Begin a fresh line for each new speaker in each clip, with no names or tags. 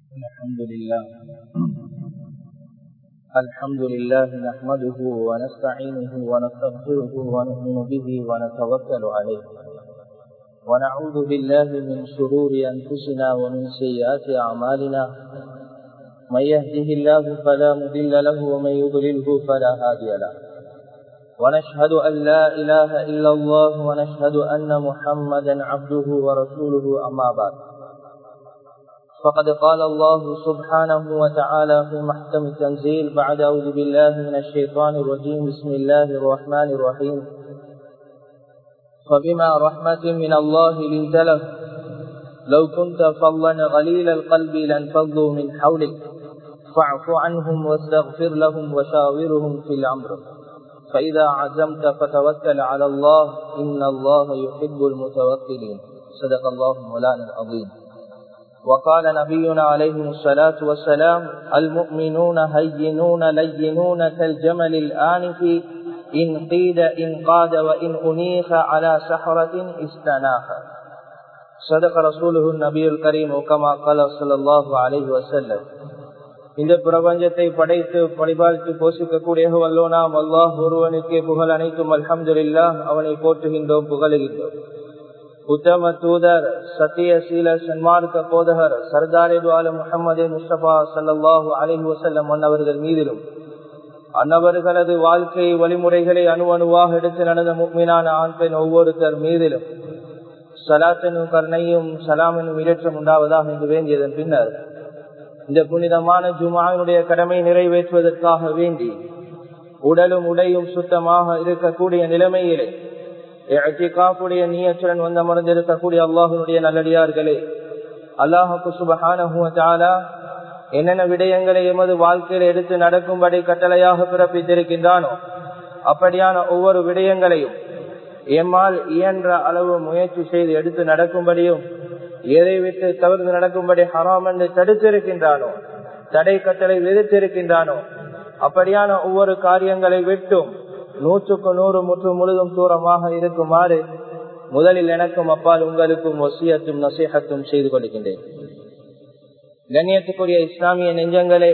الحمد لله الحمد لله نحمده ونستعينه ونستغفره ونؤمن به ونتوكل عليه ونعوذ بالله من شرور أنفسنا ومن سيئات أعمالنا من يهده الله فلا مضل له ومن يضلله فلا هادي له ونشهد أن لا إله إلا الله ونشهد أن محمدا عبده ورسوله أما بعد فقد قال الله سبحانه وتعالى في محكم التنزيل بعد أعوذ بالله من الشيطان الرجيم بسم الله الرحمن الرحيم فبما رحمة من الله لنت له لو كنت فظا غليل القلب لانفضوا من حولك فاعف عنهم واستغفر لهم وشاورهم في الأمر فإذا عزمت فتوكل على الله إن الله يحب المتوكلين صدق الله مولانا العظيم وقال نبينا عليه الصلاة والسلام المؤمنون هينون لينون كالجمل الآنف إن قيد إن قاد وإن أنيخ على سحرة استناخ صدق رسوله النبي الكريم وكما قال صلى الله عليه وسلم இந்த பிரபஞ்சத்தை படைத்து பரிபாலித்து போஷிக்கக்கூடிய வல்லோனாம் அல்லாஹ் ஒருவனுக்கே புகழ் அனைத்தும் அல்ஹம்துல்லா அவனை போற்றுகின்றோம் புகழுகின்றோம் உத்தம தூதர் சத்தியசீல சன்மார்க்க போதகர் சர்தாரேது ஆலம் முகமது முஸ்தபா சல்லாஹூ அலஹி வசல்லம் அன்னவர்கள் மீதிலும் அன்னவர்களது வாழ்க்கை வழிமுறைகளை அணு அணுவாக எடுத்து நடந்த முக்மீனான ஆண் பெண் ஒவ்வொருத்தர் மீதிலும் சலாத்தனும் கருணையும் சலாமினும் இடற்றம் உண்டாவதாக என்று வேண்டியதன் பின்னர் இந்த புனிதமான ஜுமாவினுடைய கடமை நிறைவேற்றுவதற்காக வேண்டி உடலும் உடையும் சுத்தமாக இருக்கக்கூடிய நிலைமையிலே காப்புடைய நீயச்சுடன் வந்து அமர்ந்திருக்கக்கூடிய அல்லாஹனுடைய நல்லடியார்களே அல்லாஹுக்கு சுபஹான என்னென்ன விடயங்களை எமது வாழ்க்கையில் எடுத்து நடக்கும்படி கட்டளையாக பிறப்பித்திருக்கின்றானோ அப்படியான ஒவ்வொரு விடயங்களையும் எம்மால் இயன்ற அளவு முயற்சி செய்து எடுத்து நடக்கும்படியும் எதை விட்டு தவிர்த்து நடக்கும்படி ஹராம் என்று தடுத்திருக்கின்றானோ தடை கட்டளை விதித்திருக்கின்றானோ அப்படியான ஒவ்வொரு காரியங்களை விட்டும் நூற்றுக்கு நூறு முற்று முழுதும் தூரமாக இருக்குமாறு முதலில் எனக்கும் அப்பால் உங்களுக்கும் ஒசியத்தும் நசீகத்தும் செய்து கொள்கின்றேன் கண்ணியத்துக்குரிய இஸ்லாமிய நெஞ்சங்களே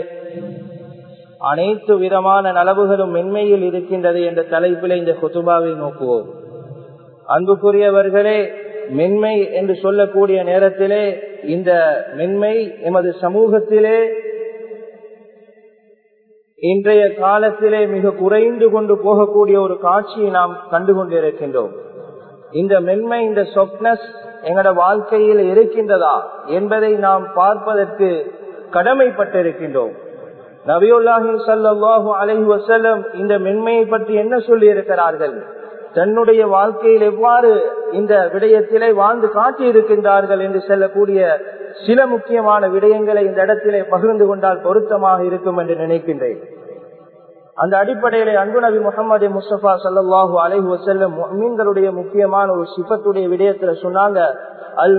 அனைத்து விதமான நலவுகளும் மென்மையில் இருக்கின்றது என்ற தலைப்பில் இந்த குத்துபாவை நோக்குவோம் அன்புக்குரியவர்களே மென்மை என்று சொல்லக்கூடிய நேரத்திலே இந்த மென்மை எமது சமூகத்திலே இன்றைய காலத்திலே மிக குறைந்து கொண்டு போகக்கூடிய ஒரு காட்சியை நாம் கண்டுகொண்டிருக்கின்றோம் இந்த மென்மை இந்த சொப்னஸ் எங்களோட வாழ்க்கையில் இருக்கின்றதா என்பதை நாம் பார்ப்பதற்கு கடமைப்பட்டிருக்கின்றோம் நபியுல்லாஹி சல்லாஹூ அலஹி வசல்லம் இந்த மென்மையை பற்றி என்ன சொல்லி இருக்கிறார்கள் தன்னுடைய வாழ்க்கையில் எவ்வாறு இந்த விடயத்திலே வாழ்ந்து காட்டி இருக்கின்றார்கள் என்று செல்லக்கூடிய சில முக்கியமான விடயங்களை இந்த இடத்திலே பகிர்ந்து கொண்டால் பொருத்தமாக இருக்கும் என்று நினைக்கின்றேன் அந்த அடிப்படையிலே அன்பு நபி முகமது முஸ்தபா சல்லாஹூ அலஹி வசல்லம் மீன்களுடைய முக்கியமான ஒரு சிப்பத்துடைய விடயத்துல சொன்னாங்க அல்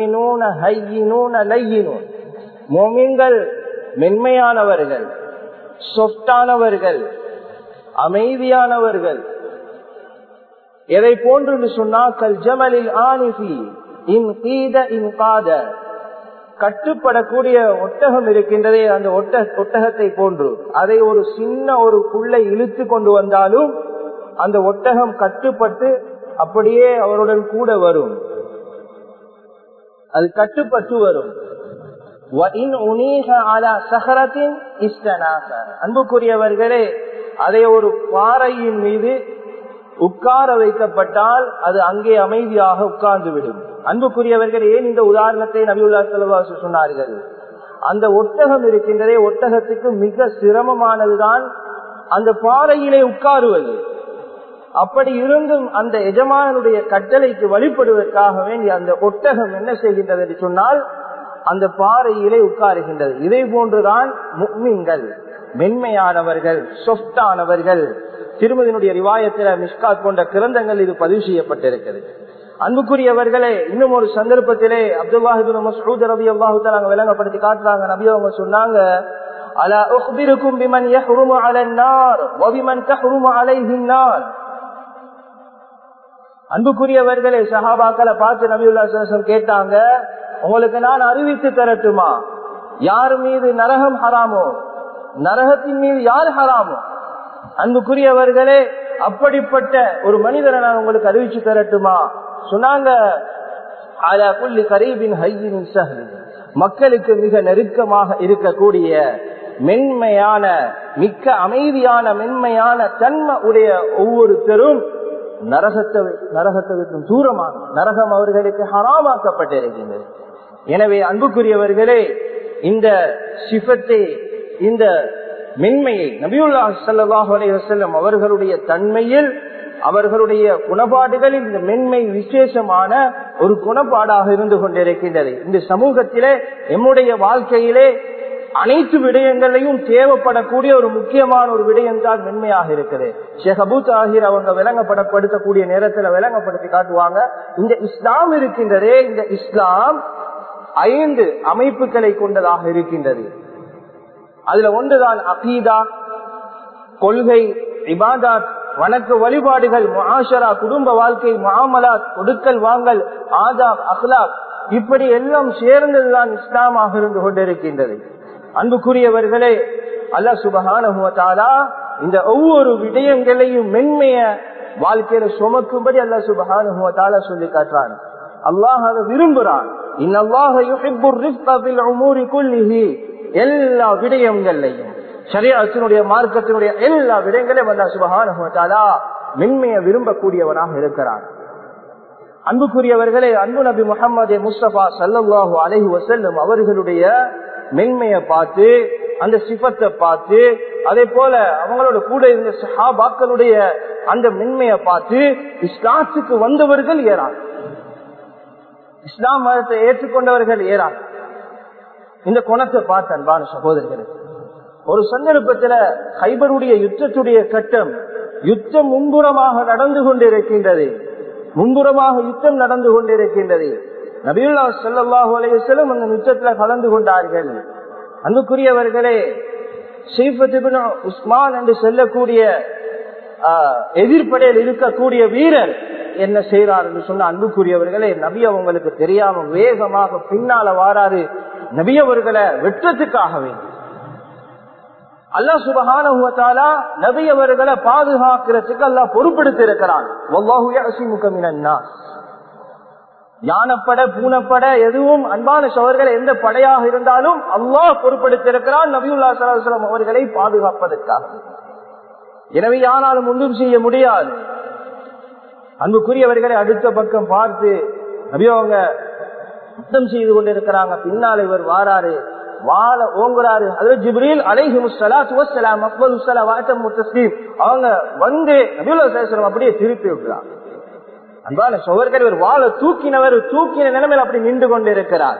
மோமீன்கள் மென்மையானவர்கள் சொப்டானவர்கள் அமைதியானவர்கள் எதை போன்று சொன்னாக்கல் ஜமலில் ஆனிஃபி இன் கீத இன் காத கட்டுப்படக்கூடிய ஒட்டகம் இருக்கின்றதே அந்த ஒட்ட ஒட்டகத்தை போன்று அதை ஒரு சின்ன ஒரு புள்ளை இழுத்து கொண்டு வந்தாலும் அந்த ஒட்டகம் கட்டுப்பட்டு அப்படியே அவருடன் கூட வரும் அது கட்டுப்பட்டு வரும் அன்புக்குரியவர்களே அதை ஒரு பாறையின் மீது உட்கார வைக்கப்பட்டால் அது அங்கே அமைதியாக உட்கார்ந்து விடும் அன்புக்குரியவர்கள் ஏன் இந்த உதாரணத்தை நபியுல்லா செலவாசு சொன்னார்கள் அந்த ஒட்டகம் இருக்கின்றதே ஒட்டகத்துக்கு மிக சிரமமானதுதான் அந்த பாறையிலே உட்காருவது அப்படி இருந்தும் அந்த எஜமானுடைய கட்டளைக்கு வழிபடுவதற்காக வேண்டி அந்த ஒட்டகம் என்ன செய்கின்றது என்று சொன்னால் அந்த பாறையிலே உட்காருகின்றது இதே போன்றுதான் முக்மீன்கள் மென்மையானவர்கள் சொஃப்டானவர்கள் திருமதியினுடைய ரிவாயத்தில மிஸ்காத் போன்ற கிரந்தங்கள் இது பதிவு செய்யப்பட்டிருக்கிறது அன்புக்குரியவர்களே இன்னும் ஒரு சந்தர்ப்பத்திலே அப்துல்லாஹிபின் மசூத் ரவி அல்லாஹு தாங்க விளங்கப்படுத்தி காட்டுறாங்க நபி அவங்க சொன்னாங்க அலா உஹ்பிருக்கும் பிமன் யஹ்ருமு அலன் நார் வபிமன் தஹ்ருமு அலைஹின் நார் அன்புக்குரியவர்களே சஹாபாக்களை பார்த்து நபியுல்லா கேட்டாங்க உங்களுக்கு நான் அறிவித்து தரட்டுமா யார் மீது நரகம் ஹராமோ நரகத்தின் மீது யார் ஹராமோ அன்புக்குரியவர்களே அப்படிப்பட்ட ஒரு மனிதரை நான் உங்களுக்கு அறிவிச்சு தரட்டுமா சொன்னாங்க மக்களுக்கு மிக நெருக்கமாக இருக்கக்கூடிய மென்மையான மிக்க அமைதியான மென்மையான தன்மை உடைய ஒவ்வொருத்தரும் நரகத்தை நரகத்தை விட்டும் தூரமாக நரகம் அவர்களுக்கு ஹராமாக்கப்பட்டிருக்கின்றது எனவே அன்புக்குரியவர்களே இந்த சிபத்தை இந்த மென்மையை நபியுல்லா சல்லாஹ் அலைவசல்லம் அவர்களுடைய தன்மையில் அவர்களுடைய குணப்பாடுகளில் இந்த மென்மை விசேஷமான ஒரு குணப்பாடாக இருந்து கொண்டிருக்கின்றது இந்த சமூகத்திலே எம்முடைய வாழ்க்கையிலே அனைத்து விடயங்களையும் தேவைப்படக்கூடிய ஒரு முக்கியமான ஒரு விடயம் தான் மென்மையாக இருக்குது ஷேக் அபு தாஹிர் அவங்க விளங்கப்படப்படுத்தக்கூடிய நேரத்தில் விளங்கப்படுத்தி காட்டுவாங்க இந்த இஸ்லாம் இருக்கின்றதே இந்த இஸ்லாம் ஐந்து அமைப்புகளை கொண்டதாக இருக்கின்றது அதுல ஒன்றுதான் அகீதா கொள்கை இபாதாத் வணக்க வழிபாடுகள் முஆஷரா குடும்ப வாழ்க்கை முஆமலாத் கொடுக்கல் வாங்கல் ஆதாப் அஹ்லாக் இப்படி எல்லாம் சேர்ந்ததுதான் இஸ்லாமாக இருந்து கொண்டிருக்கின்றது அன்புக்குரியவர்களே அல்ல சுபகான இந்த ஒவ்வொரு விடயங்களையும் மென்மைய வாழ்க்கையில சுமக்கும்படி அல்ல சுபகான சொல்லி காட்டுறான் அல்லாஹ் அதை விரும்புறான் எல்லா விடயங்களையும் சரியாத்தினுடைய மார்க்கத்தினுடைய எல்லா விடயங்களையும் அல்ல சுபகான மென்மையை விரும்பக்கூடியவனாக இருக்கிறான் அன்புக்குரியவர்களே அன்பு நபி முகமது முஸ்தபா சல்லாஹூ அலஹி வசல்லம் அவர்களுடைய மென்மையை பார்த்து அந்த சிபத்தை பார்த்து அதே போல அவங்களோட கூட இருந்த சஹாபாக்களுடைய அந்த மென்மையை பார்த்து இஸ்லாத்துக்கு வந்தவர்கள் ஏறான் இஸ்லாம் மதத்தை ஏற்றுக்கொண்டவர்கள் ஏறான் இந்த குணத்தை பார்த்த அன்பான சகோதரர்கள் ஒரு சந்தர்ப்பத்தில் ஹைபருடைய யுத்தத்துடைய கட்டம் யுத்தம் முன்புறமாக நடந்து கொண்டிருக்கின்றது முன்புறமாக யுத்தம் நடந்து கொண்டிருக்கின்றது நபியுல்லா சல்லாஹூ அலையம் அந்த யுத்தத்துல கலந்து கொண்டார்கள் அன்புக்குரியவர்களே உஸ்மான் என்று சொல்லக்கூடிய எதிர்ப்படையில் இருக்கக்கூடிய வீரர் என்ன செய்யறார் என்று சொன்ன அன்புக்குரியவர்களே நபி அவங்களுக்கு தெரியாம வேகமாக பின்னால வாராரு நபி அவர்களை வெற்றத்துக்காக வேண்டும் அல்லா சுபகான நபி அவர்களை பாதுகாக்கிறதுக்கு அல்லா பொறுப்பெடுத்து இருக்கிறான் யானப்பட பூனப்பட எதுவும் அன்பான சவர்கள் எந்த படையாக இருந்தாலும் அல்லாஹ் பொறுப்படுத்திருக்கிறான் நபியுல்லா சலாஹம் அவர்களை பாதுகாப்பதற்காக எனவே யானாலும் ஒன்றும் செய்ய முடியாது அன்புக்குரியவர்களை அடுத்த பக்கம் பார்த்து நபி அவங்க யுத்தம் செய்து கொண்டிருக்கிறாங்க பின்னால் இவர் வாராரு வாழ ஓங்குறாரு அதுல ஜிப்ரீல் அலைஹி முஸ்லாம் அக்பல் முத்தஸ்லீம் அவங்க வந்து நபியுல்லா சலாஹம் அப்படியே திருப்பி விடுறாங்க அன்பான சோதர்கள் ஒரு வாழை தூக்கினவர் தூக்கின நிலைமையில் அப்படி நின்று கொண்டிருக்கிறார்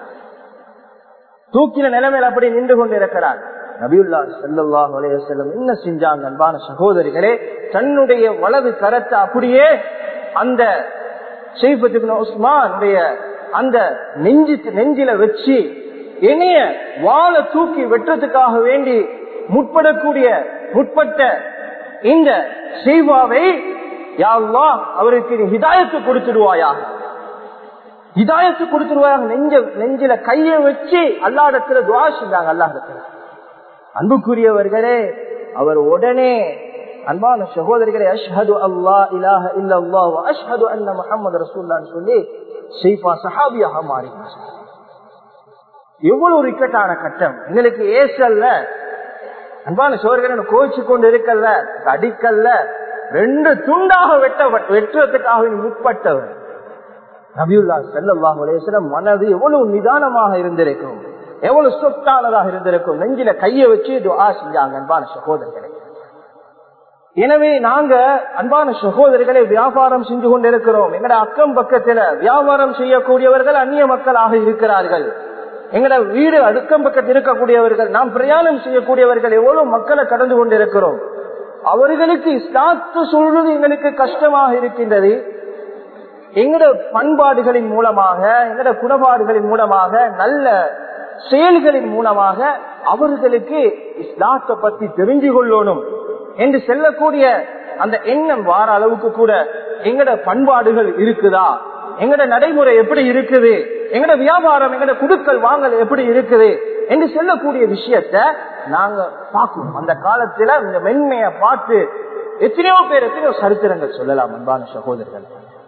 தூக்கின நிலைமையில் அப்படி நின்று கொண்டிருக்கிறார் நபியுல்லா செல்லல்லாஹ் செல்லம் என்ன செஞ்சாங்க அன்பான சகோதரிகளே தன்னுடைய வலது கரத்தை அப்படியே அந்த உஸ்மானுடைய அந்த நெஞ்சு நெஞ்சில வச்சு இணைய வாழை தூக்கி வெட்டுறதுக்காக வேண்டி முற்படக்கூடிய முற்பட்ட இந்த செய்வாவை யாழ்லா அவருக்கு நீ ஹிதாயத்து கொடுத்துடுவாயா ஹிதாயத்து கொடுத்துடுவாயாக நெஞ்ச நெஞ்சில கைய வச்சு அல்லாடத்துல துவா செஞ்சாங்க அல்லாடத்துல அன்புக்குரியவர்களே அவர் உடனே அன்பான சகோதரிகளே அஷ்ஹது அல்லா இலாஹ இல்லல்லா அஷ்ஹது அன்ன முஹம்மது ரசூல்லான்னு சொல்லி ஷெய்ஃபா சஹாபியாக மாறி எவ்வளவு இக்கட்டான கட்டம் எங்களுக்கு ஏசல்ல அன்பான சோழர்கள் கோச்சு கொண்டு இருக்கல்ல அடிக்கல்ல ரெண்டு துண்டாக வெட்ட வெட்டுறதுக்காக முற்பட்டவர் நபியுல்லா செல்லல்லாஹ் மனது எவ்வளவு நிதானமாக இருந்திருக்கும் எவ்வளவு சொத்தானதாக இருந்திருக்கும் நெஞ்சில கைய வச்சு துவா செஞ்சாங்க அன்பான சகோதரர்களை எனவே நாங்க அன்பான சகோதரர்களை வியாபாரம் செஞ்சு கொண்டிருக்கிறோம் எங்கட அக்கம் பக்கத்துல வியாபாரம் செய்யக்கூடியவர்கள் அந்நிய மக்களாக இருக்கிறார்கள் எங்கட வீடு அடுக்கம் பக்கத்தில் இருக்கக்கூடியவர்கள் நாம் பிரயாணம் செய்யக்கூடியவர்கள் எவ்வளவு மக்களை கடந்து கொண்டிருக்கிறோம் அவர்களுக்கு இஸ்லாத்து சொல்றது எங்களுக்கு கஷ்டமாக இருக்கின்றது எங்கட பண்பாடுகளின் மூலமாக எங்கட குணபாடுகளின் மூலமாக நல்ல செயல்களின் மூலமாக அவர்களுக்கு இஸ்லாத்தை பத்தி தெரிஞ்சு கொள்ளணும் என்று செல்லக்கூடிய அந்த எண்ணம் வார அளவுக்கு கூட எங்கட பண்பாடுகள் இருக்குதா எங்கட நடைமுறை எப்படி இருக்குது எங்கட வியாபாரம் எங்கட குடுக்கல் வாங்கல் எப்படி இருக்குது
என்று சொல்லக்கூடிய விஷயத்த நாங்க பார்க்கணும் அந்த காலத்துல இந்த மென்மையை பார்த்து எத்தனையோ பேர் எத்தனையோ சரித்திரங்கள் சொல்லலாம் அன்பான சகோதரர்கள்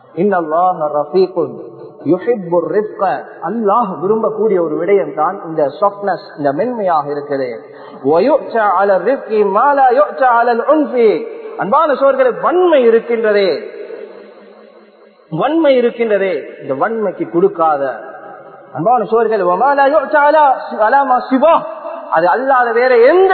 அல்லாஹ் விரும்பக்கூடிய ஒரு விடயம் தான் இந்த சாஃப்ட்னஸ் இந்த மென்மையாக இருக்குது அன்பான சோழர்களை வன்மை இருக்கின்றதே வன்மை இருக்கின்றதே இந்த வன்மைக்கு கொடுக்காத அன்பான சோழர்கள் சிவா அது அல்லாத வேற எந்த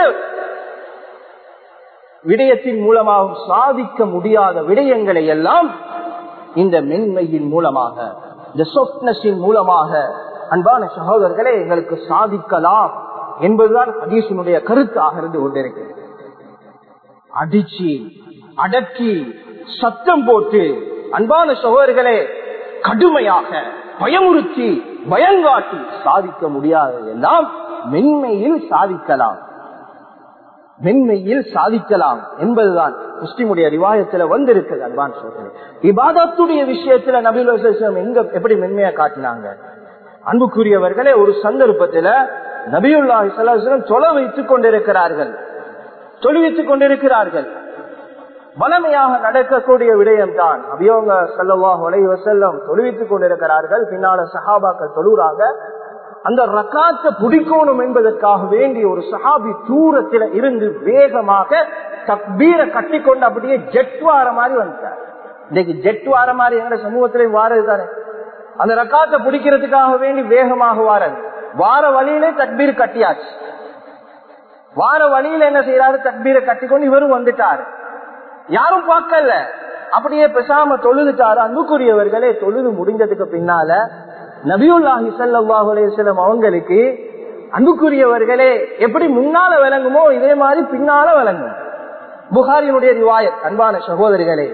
விடயத்தின் மூலமாக சாதிக்க முடியாத விடயங்களை எல்லாம் இந்த மென்மையின் மூலமாக இந்த சொப்னஸின் மூலமாக அன்பான சகோதரர்களே எங்களுக்கு சாதிக்கலாம் என்பதுதான் ஹதீசனுடைய கருத்தாக இருந்து கொண்டிருக்கிறது அடிச்சு அடக்கி சத்தம் போட்டு அன்பான சகோதரர்களே கடுமையாக பயமுறுத்தி பயங்காட்டி சாதிக்க முடியாததெல்லாம் மென்மையில் சாதிக்கலாம் மென்மையில் சாதிக்கலாம் என்பதுதான் முஸ்லிமுடைய ரிவாயத்துல வந்திருக்கிறது அன்பான் சோதனை இபாதத்துடைய விஷயத்துல நபில் எங்க எப்படி மென்மையா காட்டினாங்க அன்புக்குரியவர்களே ஒரு சந்தர்ப்பத்துல நபியுல்லா சலாஹம் தொலை வைத்துக் கொண்டிருக்கிறார்கள் தொழுவித்துக் கொண்டிருக்கிறார்கள் வளமையாக நடக்கக்கூடிய விடயம் தான் அபியோங்க செல்லவாக உலக செல்லம் தொழுவித்துக் கொண்டிருக்கிறார்கள் பின்னால சஹாபாக்கள் தொழுறாங்க அந்த ரக்காத்தை பிடிக்கணும் என்பதற்காக வேண்டிய ஒரு சஹாபி தூரத்துல இருந்து வேகமாக தக்பீரை கட்டி கொண்டு அப்படியே ஜெட் வார மாதிரி வந்துட்டார் இன்னைக்கு ஜெட் வார மாதிரி எங்க சமூகத்திலையும் வாரது தானே அந்த ரக்காத்தை பிடிக்கிறதுக்காக வேண்டி வேகமாக வாரது வார வழியிலே தக்பீர் கட்டியாச்சு வார வழியில என்ன செய்யறாரு தக்பீரை கட்டிக்கொண்டு இவரும் வந்துட்டாரு யாரும் பார்க்கல அப்படியே பெசாம தொழுதுட்டாரு அன்புக்குரியவர்களே தொழுது முடிஞ்சதுக்கு பின்னால நபியுல்லாஹி சல்லாஹு அலையம் அவங்களுக்கு அன்புக்குரியவர்களே எப்படி முன்னால விளங்குமோ இதே மாதிரி பின்னால விளங்கும் புகாரினுடைய ரிவாயத் அன்பான சகோதரிகளே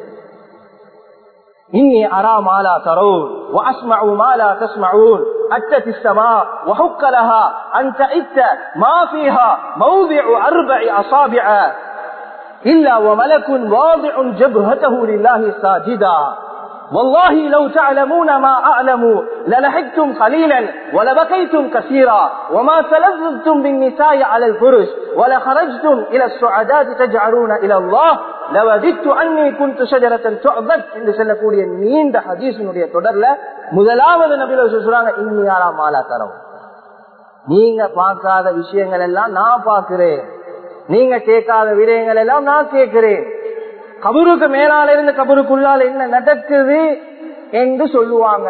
إني أرى ما لا ترون وأسمع ما لا تسمعون أتت السماء وحك لها أن تئت ما فيها موضع أربع أصابع إلا وملك واضع جبهته لله ساجدا والله لو تعلمون ما أعلم للحقتم قليلا ولبكيتم كثيرا وما تلذذتم بالنساء على الفرش ولخرجتم إلى السعدات تجعلون إلى الله لوددت أني كنت شجرة تعبد என்று சொல்லக்கூடிய நீண்ட ஹதீஸினுடைய தொடர்ல முதலாவது நபில சொல்றாங்க இன்னியாரா மாலா தரம் நீங்க பார்க்காத விஷயங்கள் எல்லாம் நான் பார்க்கிறேன் நீங்க கேட்காத விடயங்கள் எல்லாம் நான் கேட்கிறேன் கபருக்கு மேலால இருந்து கபருக்குள்ளால என்ன நடக்குது என்று சொல்லுவாங்க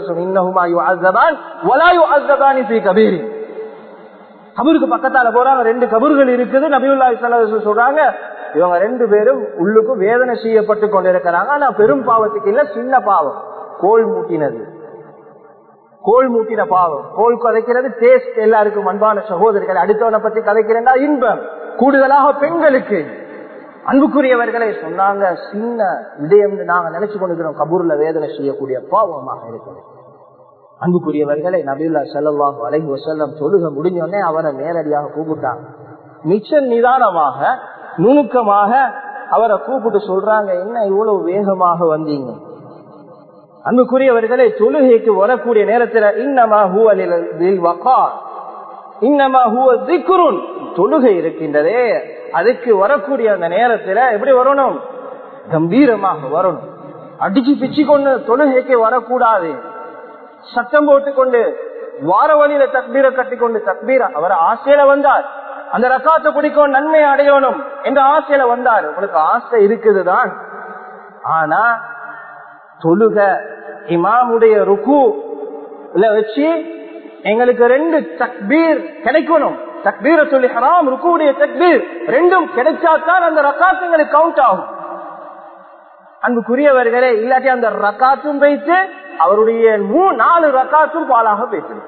கபருக்கு பக்கத்தால போறாங்க ரெண்டு கபர்கள் இருக்குது நபியுல்லா சொல்றாங்க இவங்க ரெண்டு பேரும் உள்ளுக்கும் வேதனை செய்யப்பட்டு கொண்டிருக்கிறாங்க ஆனா பெரும் பாவத்துக்கு இல்ல சின்ன பாவம் கோல் மூட்டினது கோல் மூட்டின பாவம் கோல் கதைக்கிறது டேஸ்ட் எல்லாருக்கும் அன்பான சகோதரிகள் அடுத்தவனை பத்தி கதைக்கிறேன்னா இன்பம் கூடுதலாக பெண்களுக்கு அன்புக்குரியவர்களை சொன்னாங்க சின்ன விடயம் நாங்க நினைச்சு கொண்டிருக்கிறோம் கபூர்ல வேதனை செய்யக்கூடிய பாவமாக இருக்கிறது அன்புக்குரியவர்களை நபில்லா செல்லவாக அலைஹி வசல்லம் தொழுக முடிஞ்சோடனே அவரை நேரடியாக கூப்பிட்டாங்க மிச்ச நிதானமாக நுணுக்கமாக அவரை கூப்பிட்டு சொல்றாங்க என்ன இவ்வளவு வேகமாக வந்தீங்க அன்புக்குரியவர்களை தொழுகைக்கு வரக்கூடிய நேரத்தில் இன்னமா ஹூவலில் வக்கார் இன்னமா ஹூவ திக்குருன் தொழுகை இருக்கின்றதே அதுக்கு வரக்கூடிய அந்த நேரத்துல எப்படி வரணும் கம்பீரமாக வரணும் அடிச்சு பிச்சு கொண்டு தொழுகைக்கு வரக்கூடாது சத்தம் போட்டுக்கொண்டு வார வழியில தக்பீரை கட்டிக்கொண்டு தக்பீர அவர் ஆசையில வந்தார் அந்த ரக்காத்தை பிடிக்கும் நன்மை அடையணும் என்ற ஆசையில வந்தார் உங்களுக்கு ஆசை இருக்குதுதான் ஆனா தொழுக இமாமுடைய ருக்கு வச்சு எங்களுக்கு ரெண்டு தக்பீர் கிடைக்கணும் தக்பீர சொல்லி ஹராம் ருக்குடைய தக்பீர் ரெண்டும் கிடைச்சாத்தான் அந்த ரக்காத்து எங்களுக்கு கவுண்ட் ஆகும் அன்புக்குரியவர்களே இல்லாட்டி அந்த ரக்காத்தும் வைத்து அவருடைய மூ நாலு ரக்காத்தும் பாலாக பேசணும்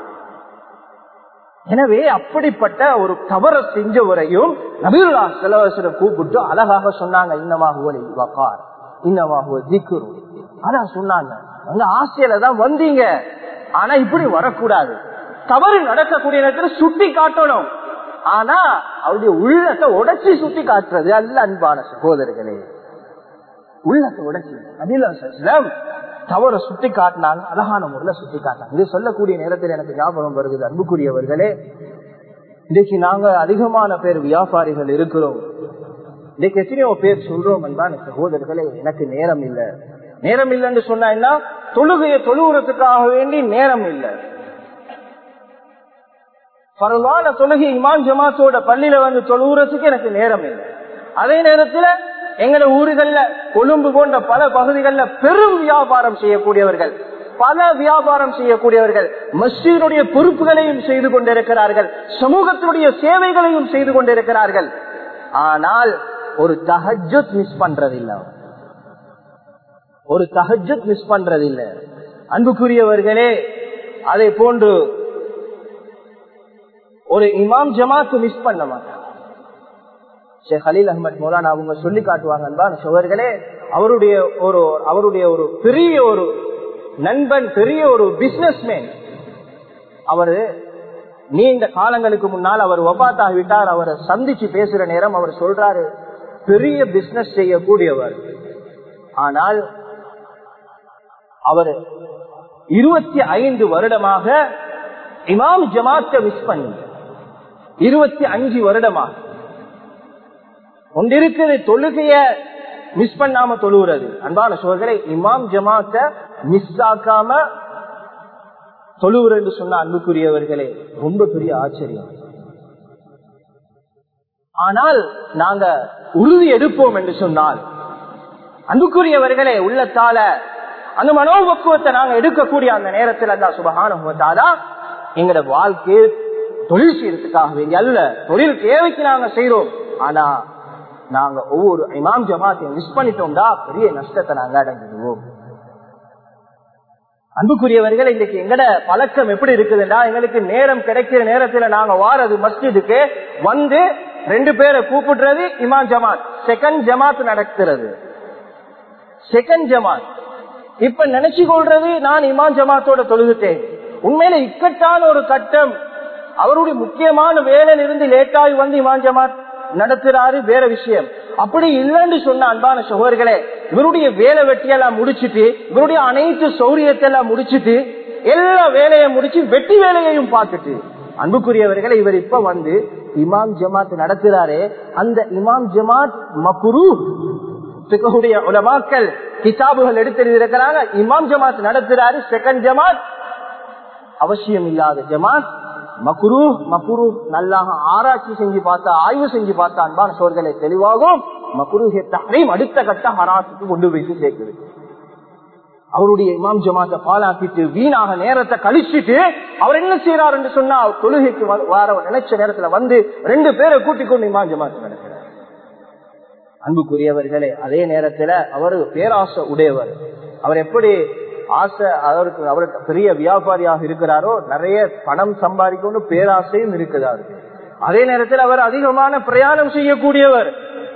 எனவே அப்படிப்பட்ட ஒரு தவற செஞ்சவரையும் நபீருல்லா செலவசரம் கூப்பிட்டு அழகாக சொன்னாங்க இன்னமாகுவலி வக்கார் இன்னமாகுவ திக்குரு அதான் சொன்னாங்க அந்த ஆசையில தான் வந்தீங்க ஆனா இப்படி வரக்கூடாது தவறு நடக்கக்கூடிய நேரத்தில் சுட்டி காட்டணும் ஆனா அவருடைய உள்ளத்தை உடைச்சி சுட்டி காட்டுறது அல்ல அன்பான சகோதரர்களே உள்ளத்தை உடைச்சி அதில் தவற சுட்டி காட்டினாங்க அழகான முறையில சுட்டி காட்டினாங்க இது சொல்லக்கூடிய நேரத்தில் எனக்கு ஞாபகம் வருகிறது அன்புக்குரியவர்களே இன்னைக்கு நாங்க அதிகமான பேர் வியாபாரிகள் இருக்கிறோம் இன்னைக்கு எத்தனையோ பேர் சொல்றோம் என்பான் சகோதரர்களே எனக்கு நேரம் இல்லை நேரம் இல்லைன்னு சொன்னா என்ன தொழுகையை தொழுகிறதுக்காக வேண்டி நேரம் இல்லை பரவான தொழுகை இமான் ஜமாத்தோட பள்ளியில வந்து தொழுகிறதுக்கு எனக்கு நேரம் இல்லை அதே நேரத்துல எங்கட ஊர்கள்ல கொழும்பு போன்ற பல பகுதிகளில் பெரும் வியாபாரம் செய்யக்கூடியவர்கள் பல வியாபாரம் செய்யக்கூடியவர்கள் மஸ்ஜிதுடைய பொறுப்புகளையும் செய்து கொண்டிருக்கிறார்கள் சமூகத்தினுடைய சேவைகளையும் செய்து கொண்டிருக்கிறார்கள் ஆனால் ஒரு தஹஜத் மிஸ் பண்றதில்லை ஒரு தஹஜத் மிஸ் பண்றதில்லை அன்புக்குரியவர்களே அதை போன்று ஒரு இமாம் ஜமாத்து மிஸ் பண்ண மாட்டாங்க ஷேக் அலீல் அஹமத் மௌலானா அவங்க சொல்லி காட்டுவாங்க சோழர்களே அவருடைய ஒரு அவருடைய ஒரு பெரிய ஒரு நண்பன் பெரிய ஒரு பிசினஸ்மேன் அவரு நீண்ட காலங்களுக்கு முன்னால் அவர் ஒபாத்தாகிவிட்டார் அவரை சந்திச்சு பேசுற நேரம் அவர் சொல்றாரு பெரிய பிசினஸ் செய்யக்கூடியவர் ஆனால் அவர் இருபத்தி ஐந்து வருடமாக இமாம் ஜமாத்தை மிஸ் பண்ணி இருபத்தி அஞ்சு வருடமாக ஒன்றிருக்கிற தொழுகைய மிஸ் பண்ணாம தொழுகிறது அன்பான சோதரை இமாம் ஜமாத்த மிஸ் ஆக்காம தொழுவுற என்று சொன்ன அன்புக்குரியவர்களே ரொம்ப பெரிய ஆச்சரியம் ஆனால் நாங்க உறுதி எடுப்போம் என்று சொன்னால் அன்புக்குரியவர்களே உள்ளத்தால அந்த மனோபக்குவத்தை நாங்க எடுக்கக்கூடிய அந்த நேரத்தில் அந்த சுபகான எங்கட வாழ்க்கை தொழில் செய்யறதுக்காக வேண்டிய அல்ல தொழில் தேவைக்கு நாங்க செய்யறோம் ஆனா நாங்க ஒவ்வொரு இமாம் ஜமாத்தையும் மிஸ் பண்ணிட்டோம்டா பெரிய நஷ்டத்தை நாங்க அடைஞ்சிடுவோம் அன்புக்குரியவர்கள் இன்னைக்கு எங்கட பழக்கம் எப்படி இருக்குதுண்டா எங்களுக்கு நேரம் கிடைக்கிற நேரத்துல நாங்க வாரது மஸ்ஜிதுக்கு வந்து ரெண்டு பேரை கூப்பிடுறது இமாம் ஜமாத் செகண்ட் ஜமாத் நடத்துறது செகண்ட் ஜமாத் இப்ப நினைச்சு கொள்றது நான் இமாம் ஜமாத்தோட தொழுதுட்டேன் உண்மையில இக்கட்டான ஒரு கட்டம் அவருடைய முக்கியமான வேலையில இருந்து லேட்டாகி வந்து இமாம் ஜமாத் நடத்துறாரு வேற விஷயம் அப்படி இல்லைன்னு சொன்ன அன்பான சகோதரர்களே இவருடைய வேலை வெட்டியெல்லாம் முடிச்சுட்டு இவருடைய அனைத்து சௌரியத்தை எல்லாம் முடிச்சுட்டு எல்லா வேலையை முடிச்சு வெட்டி வேலையையும் பார்த்துட்டு அன்புக்குரியவர்களை இவர் இப்ப வந்து இமாம் ஜமாத் நடத்துறாரு அந்த இமாம் ஜமாத் மக்குரு உலமாக்கள் கிதாபுகள் எடுத்திருக்கிறாங்க இமாம் ஜமாத் நடத்துறாரு செகண்ட் ஜமாத் அவசியம் இல்லாத ஜமாத் மக்குரு மக்குரு நல்லாக ஆராய்ச்சி செஞ்சு பார்த்தா ஆய்வு செஞ்சு பார்த்தா அன்பான சோர்களை தெளிவாகும் மக்குரு தஹரீம் அடுத்த கட்ட ஹராத்துக்கு கொண்டு போயிட்டு சேர்க்குது அவருடைய இமாம் ஜமாத்தை பாலாக்கிட்டு வீணாக நேரத்தை கழிச்சுட்டு அவர் என்ன செய்யறாரு என்று சொன்னா தொழுகைக்கு வர நினைச்ச நேரத்துல வந்து ரெண்டு பேரை கூட்டிக் கொண்டு இமாம் ஜமாத்து நடக்கிறார் அன்புக்குரியவர்களே அதே நேரத்துல அவரு பேராசை உடையவர் அவர் எப்படி ஆசை அவருக்கு அவருக்கு பெரிய வியாபாரியாக இருக்கிறாரோ நிறைய பணம் சம்பாதிக்கணும் பேராசையும் இருக்குதாரு அதே நேரத்தில் அவர் அதிகமான பிரயாணம் செய்யக்கூடியவர்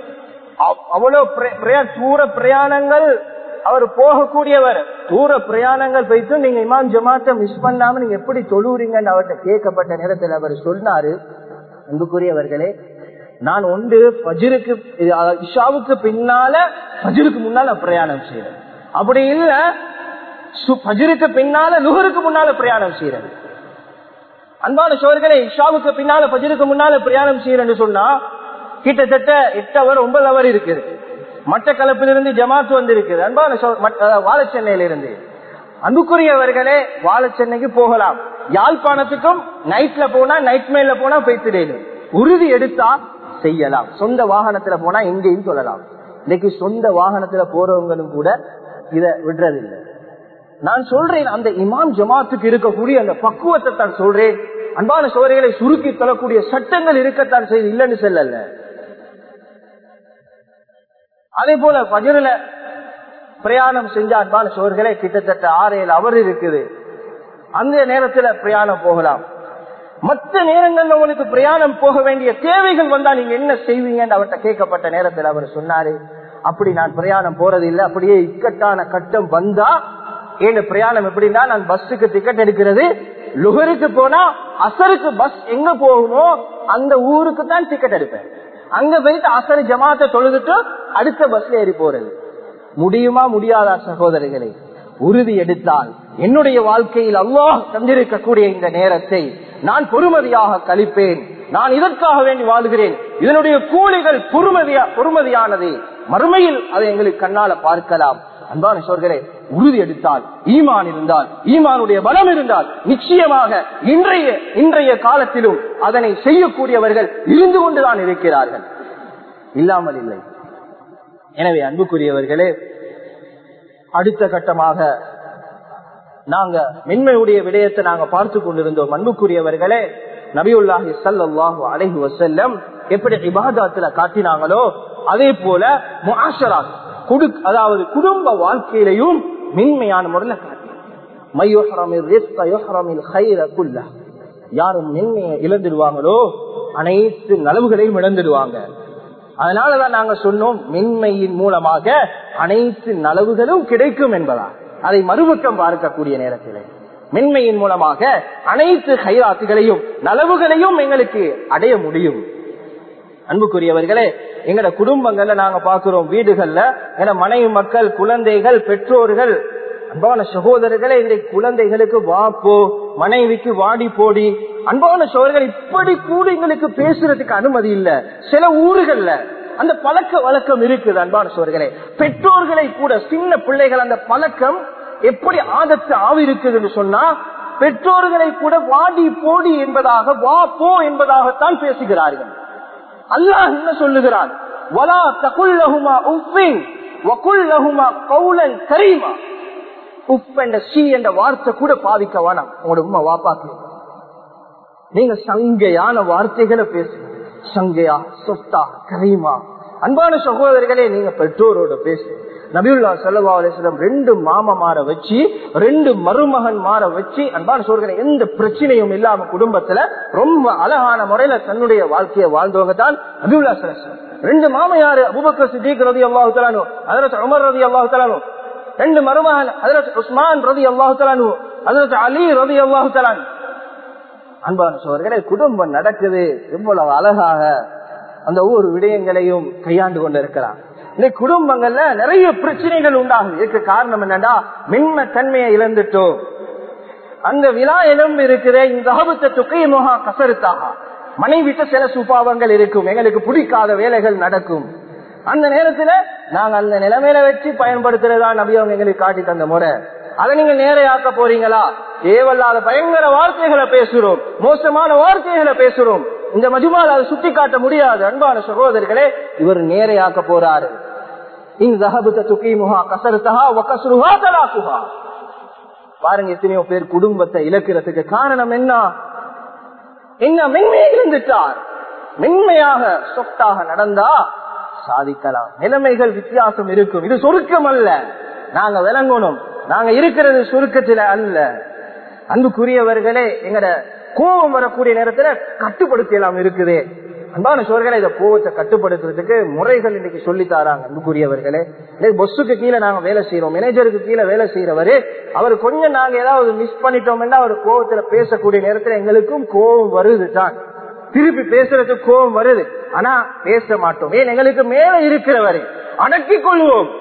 அவ்வளவு தூர பிரயாணங்கள் அவர் போகக்கூடியவர் தூர பிரயாணங்கள் போயிட்டு நீங்க இமாம் ஜமாத்தை மிஸ் பண்ணாம நீங்க எப்படி தொழுறீங்கன்னு அவர்கிட்ட கேட்கப்பட்ட நேரத்தில் அவர் சொன்னாரு அன்புக்குரியவர்களே நான் ஒன்று பஜிருக்கு இஷாவுக்கு பின்னால பஜிருக்கு முன்னால பிரயாணம் செய்யறேன் அப்படி இல்ல பஜிருக்கு பின்னால நுகருக்கு முன்னால பிரயாணம் செய்யறது அன்பான சோர்களே இஷாவுக்கு பின்னால பஜிருக்கு முன்னால பிரயாணம் செய்யறேன்னு சொன்னா கிட்டத்தட்ட எட்டு அவர் ஒன்பது அவர் இருக்குது மட்டக்களப்பிலிருந்து ஜமாத்து வந்து இருக்குது அன்பான வாழச்சென்னையில இருந்து அன்புக்குரியவர்களே வாழச்சென்னைக்கு போகலாம் யாழ்ப்பாணத்துக்கும் நைட்ல போனா நைட் மேல போனா போய்த்திடணும் உறுதி எடுத்தா செய்யலாம் சொந்த வாகனத்துல போனா எங்கேயும் சொல்லலாம் இன்னைக்கு சொந்த வாகனத்துல போறவங்களும் கூட இத விடுறதில்லை நான் சொல்றேன் அந்த இமாம் ஜமாத்துக்கு இருக்கக்கூடிய அந்த பக்குவத்தை தான் சொல்றேன் அன்பான சோதனைகளை சுருக்கி தரக்கூடிய சட்டங்கள் இருக்கத்தான் செய்து இல்லைன்னு சொல்லல அதே போல பஜரில பிரயாணம் செஞ்ச அன்பான சோர்களே கிட்டத்தட்ட ஆறு ஏழு அவர் இருக்குது அந்த நேரத்துல பிரயாணம் போகலாம் மற்ற நேரங்கள்ல உங்களுக்கு பிரயாணம் போக வேண்டிய தேவைகள் வந்தா நீங்க என்ன செய்வீங்கன்னு அவர்கிட்ட கேட்கப்பட்ட நேரத்தில் அவர் சொன்னாரு அப்படி நான் பிரயாணம் போறது இல்லை அப்படியே இக்கட்டான கட்டம் வந்தா ஏன் பிரயாணம் எப்படின்னா நான் பஸ்ஸுக்கு டிக்கெட் எடுக்கிறது லுகருக்கு போனா அசருக்கு பஸ் எங்க போகுமோ அந்த ஊருக்கு தான் டிக்கெட் எடுப்பேன் அங்க போயிட்டு அசரு ஜமாத்தை தொழுதுட்டு அடுத்த பஸ்ல ஏறி போறது முடியுமா முடியாதா சகோதரிகளை உறுதி எடுத்தால் என்னுடைய வாழ்க்கையில் அல்லாஹ் தந்திருக்கக்கூடிய இந்த நேரத்தை நான் பொறுமதியாக கழிப்பேன் நான் இதற்காக வேண்டி வாழுகிறேன் இதனுடைய கூலிகள் பொறுமதியா பொறுமதியானது மறுமையில் அதை எங்களுக்கு கண்ணால பார்க்கலாம் அன்பான சோர்களே உறுதி எடுத்தால் ஈமான் இருந்தால் ஈமானுடைய பலம் இருந்தால் நிச்சயமாக இன்றைய இன்றைய காலத்திலும் அதனை செய்யக்கூடியவர்கள் இருந்து கொண்டுதான் இருக்கிறார்கள் இல்லாமல் இல்லை எனவே அன்புக்குரியவர்களே அடுத்த கட்டமாக நாங்க மென்மையுடைய விடயத்தை நாங்க பார்த்து கொண்டிருந்தோம் அன்புக்குரியவர்களே நபியுல்லாஹி சல்லாஹூ அலஹி வசல்லம் எப்படி இபாதாத்துல காட்டினாங்களோ அதே போல முஆஷராத் குடு அதாவது குடும்ப வாழ்க்கையிலையும் மென்மையான முறையில் காட்டி யாரும் மென்மையை இழந்துடுவாங்களோ அனைத்து நலவுகளையும் இழந்துடுவாங்க அதனாலதான் நாங்க சொன்னோம் மென்மையின் மூலமாக அனைத்து நலவுகளும் கிடைக்கும் என்பதா அதை மறுபக்கம் பார்க்கக்கூடிய நேரத்தில் மென்மையின் மூலமாக அனைத்து கைராத்துகளையும் நலவுகளையும் எங்களுக்கு அடைய முடியும் அன்புக்குரியவர்களே எங்கட குடும்பங்கள்ல நாங்க பாக்குறோம் வீடுகள்ல எங்க மனைவி மக்கள் குழந்தைகள் பெற்றோர்கள் அன்பான சகோதரர்களே இன்றைக்கு குழந்தைகளுக்கு வாப்போ மனைவிக்கு வாடி போடி அன்பான சோழர்கள் இப்படி கூட எங்களுக்கு பேசுறதுக்கு அனுமதி இல்ல சில ஊர்கள்ல அந்த பழக்க வழக்கம் இருக்குது அன்பான சோழர்களே பெற்றோர்களை கூட சின்ன பிள்ளைகள் அந்த பழக்கம் எப்படி ஆதத்து ஆவி இருக்குதுன்னு சொன்னா பெற்றோர்களை கூட வாடி போடி என்பதாக வா போ என்பதாகத்தான் பேசுகிறார்கள் அல்லாஹ் என்ன சொல்லுகிறான் வலா தகுல்லஹுமா உஃபின் வகுல்லஹுமா கௌலன் கரீமா உப் என்ற சி என்ற வார்த்தை கூட பாதிக்க வேணாம் உங்களோட உமா வாப்பாக்கு நீங்க சங்கையான வார்த்தைகளை பேசுங்க சங்கையா சொத்தா கரீமா அன்பான சகோதரர்களே நீங்க பெற்றோரோட பேசு நபியுல்லா சல்லா அலிஸ்லம் ரெண்டு மாமமார வச்சு ரெண்டு மருமகன் மாற வச்சு அன்பான சோழர்களை எந்த பிரச்சனையும் இல்லாம குடும்பத்துல ரொம்ப அழகான முறையில தன்னுடைய வாழ்க்கையை வாழ்ந்தவங்க தான் நபியுல்லா சலம் ரெண்டு மாமையாரு அபுபக்கர் சித்திக் ரதி அல்லாஹு தலானு அதரத் உமர் ரதி அல்லாஹு தலானு ரெண்டு மருமகன் அதரத் உஸ்மான் ரதி அல்லாஹு தலானு அதரத் அலி ரதி அல்லாஹு தலானு அன்பான சோழர்களே குடும்பம் நடக்குது எவ்வளவு அழகாக அந்த ஒவ்வொரு விடயங்களையும் கையாண்டு கொண்டிருக்கிறார் இந்த குடும்பங்கள்ல நிறைய பிரச்சனைகள் உண்டாகும் இதுக்கு காரணம் என்னன்னா மின்ம தன்மையை இழந்துட்டோம் அந்த விழா எலும்பு இருக்கிற இந்த ஆபத்தை துக்கை முகா கசருத்தாக மனைவிட்ட சில சுபாவங்கள் இருக்கும் எங்களுக்கு பிடிக்காத வேலைகள் நடக்கும் அந்த நேரத்துல நாங்க அந்த நிலைமையில வச்சு பயன்படுத்துறதா நபியவங்க எங்களுக்கு காட்டி தந்த முறை அதை நீங்க நேரையாக்க போறீங்களா தேவையில்லாத பயங்கர வார்த்தைகளை பேசுறோம் மோசமான வார்த்தைகளை பேசுறோம் இந்த மஜுமால் அதை சுட்டி காட்ட முடியாது அன்பான சகோதரர்களே இவர் நேரையாக்க போறாரு பாருங்க எத்தனையோ பேர் குடும்பத்தை இழக்கிறதுக்கு காரணம் என்ன என்ன மென்மையை இருந்துட்டார் மென்மையாக சொத்தாக நடந்தா சாதிக்கலாம் நிலைமைகள் வித்தியாசம் இருக்கும் இது சொருக்கம் அல்ல நாங்க விளங்கணும் நாங்க இருக்கிறது சுருக்கத்துல அல்ல அன்புக்குரியவர்களே எங்கட கோபம் வரக்கூடிய நேரத்துல கட்டுப்படுத்தலாம் இருக்குது அன்பான சோர்களே இந்த கோவத்தை கட்டுப்படுத்துறதுக்கு முறைகள் இன்னைக்கு சொல்லி தாராங்க அன்புக்குரியவர்களே பொஸ்ஸுக்கு கீழே நாங்க வேலை செய்யறோம் மேனேஜருக்கு கீழே வேலை செய்யறவரு அவர் கொஞ்சம் நாங்க ஏதாவது மிஸ் பண்ணிட்டோம்னா அவர் கோவத்துல பேசக்கூடிய நேரத்துல எங்களுக்கும் கோபம் வருது தான் திருப்பி பேசுறதுக்கு கோபம் வருது ஆனா பேச மாட்டோம் ஏன் எங்களுக்கு மேல இருக்கிறவரை அடக்கிக் கொள்வோம்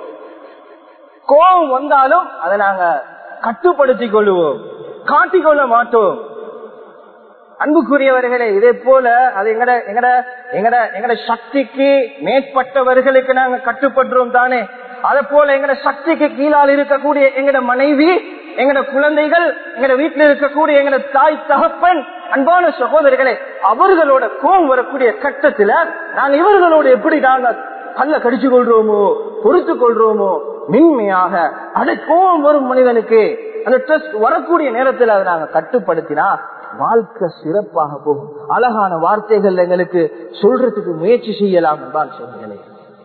கோபம் வந்தாலும் அதை நாங்க கட்டுப்படுத்திக் கொள்வோம் காட்டிக்கொள்ள மாட்டோம் அன்புக்குரியவர்களே இதே போல அது எங்கட எங்கட எங்கட எங்கட சக்திக்கு மேற்பட்டவர்களுக்கு நாங்க கட்டுப்படுறோம் தானே அதே போல எங்கட சக்திக்கு கீழால் இருக்கக்கூடிய எங்கட மனைவி எங்கட குழந்தைகள் எங்கட வீட்டில் இருக்கக்கூடிய எங்கட தாய் தகப்பன் அன்பான சகோதரர்களே அவர்களோட கோபம் வரக்கூடிய கட்டத்துல நாங்க இவர்களோட எப்படி நாங்க கல்ல கடிச்சு கொள்றோமோ பொறுத்து கொள்றோமோ மென்மையாக அதை கோபம் வரும் மனிதனுக்கு அந்த ட்ரெஸ் வரக்கூடிய நேரத்தில் அதை நாங்க கட்டுப்படுத்தினா வாழ்க்கை சிறப்பாக போகும் அழகான வார்த்தைகள் எங்களுக்கு சொல்றதுக்கு முயற்சி செய்யலாம் என்றால் சொல்லுங்களேன்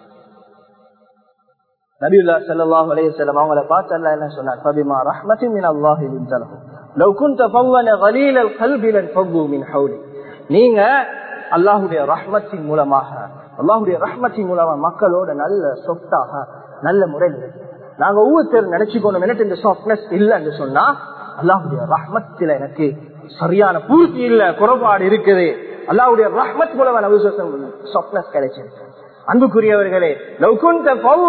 நபியுல்லா ஸல்லல்லாஹு அலைஹி வஸல்லம் அவங்கள பார்த்து அல்லாஹ் என்ன சொன்னார் ஃபபிமா ரஹ்மத்தின் மின் அல்லாஹி லின்ஸலஹு லவ் குன்த ஃபவ்வன கலீலல் கல்பி லன் ஃபவ்வு மின் ஹவுலி நீங்க அல்லாஹ்வுடைய ரஹ்மத்தின் மூலமாக அல்லாஹ்வுடைய ரஹ்மத்தின் மூலமா மக்களோட நல்ல சொத்தாக நல்ல முறையில் இருக்கு. நாங்க ஒவ்வொருத்தர் நினைச்சுக்கணும் எனக்கு இந்த சாஃப்ட்னஸ் இல்லைன்னு சொன்னா அல்லாஹ்வுடைய ரஹ்மத்தில எனக்கு சரியான பூர்த்தி இல்ல குறைபாடு இருக்குது அல்லாஹ்வுடைய ரஹ்மத் மூலமா நபி சாஃப்ட்னஸ் கிடைச்சிருக்கு அன்புக்குரியவர்களே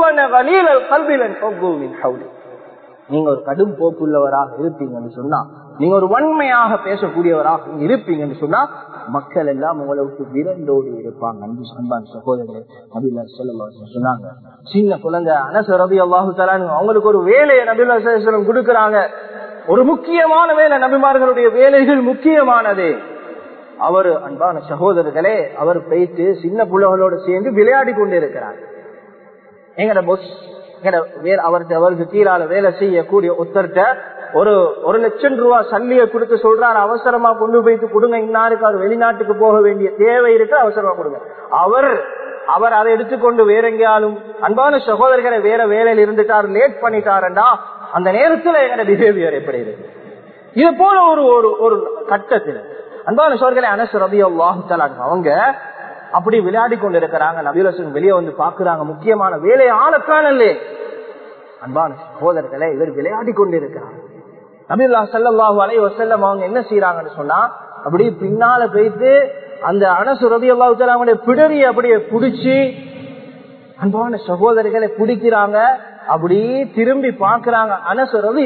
நீங்க ஒரு கடும் போக்குள்ளவராக இருப்பீங்கன்னு சொன்னா நீங்க ஒரு வன்மையாக பேசக்கூடியவராக நீங்க இருப்பீங்கன்னு சொன்னா மக்கள் எல்லாம் உங்களுக்கு விரண்டோடு இருப்பாங்க அன்பு அன்பான் சகோதரர்களே நபில்லா செல்லம் சொன்னாங்க சின்ன குழந்தை அனச ரவி அல்லாஹு தலான் அவங்களுக்கு ஒரு வேலையை நபில்லா செல்லம் கொடுக்கறாங்க ஒரு முக்கியமான வேலை நபிமார்களுடைய வேலைகள் முக்கியமானது அவர் அன்பான சகோதரர்களே அவர் போயிட்டு சின்ன பிள்ளைகளோடு சேர்ந்து விளையாடி கொண்டு இருக்கிறார் எங்கட பொஸ் எங்கட வேற அவருக்கு அவருக்கு கீழால வேலை செய்யக்கூடிய ஒருத்தர்கிட்ட ஒரு ஒரு லட்சம் ரூபாய் சல்லியை கொடுத்து சொல்றாரு அவசரமா கொண்டு போயிட்டு கொடுங்க இன்னாருக்கு அவர் வெளிநாட்டுக்கு போக வேண்டிய தேவை இருக்கு அவசரமா கொடுங்க அவர் அவர் அதை எடுத்துக்கொண்டு வேற எங்கேயாலும் அன்பான சகோதரர்களை வேற வேலையில் இருந்துட்டார் லேட் பண்ணிட்டாருண்டா அந்த நேரத்துல எங்கட பிஹேவியர் எப்படி இருக்கு இது போல ஒரு ஒரு ஒரு கட்டத்தில் அன்பான சோழர்களை அனசு ரபி அவங்க அப்படி விளையாடி கொண்டு இருக்கிறாங்க நபிலசன் வெளியே வந்து பாக்குறாங்க முக்கியமான வேலையை ஆளக்கானல்லே அன்பான சகோதரர்களை இவர் விளையாடி கொண்டு இருக்கிறாங்க நபில்லா சல்லாஹு அலை வசல்லம் அவங்க என்ன செய்யறாங்கன்னு சொன்னா அப்படி பின்னால போயிட்டு அந்த அனசு ரபி அல்லாஹு அவங்களுடைய பிடரியை அப்படியே புடிச்சு அன்பான சகோதரிகளை பிடிக்கிறாங்க அப்படி திரும்பி பாக்குறாங்க அனசரது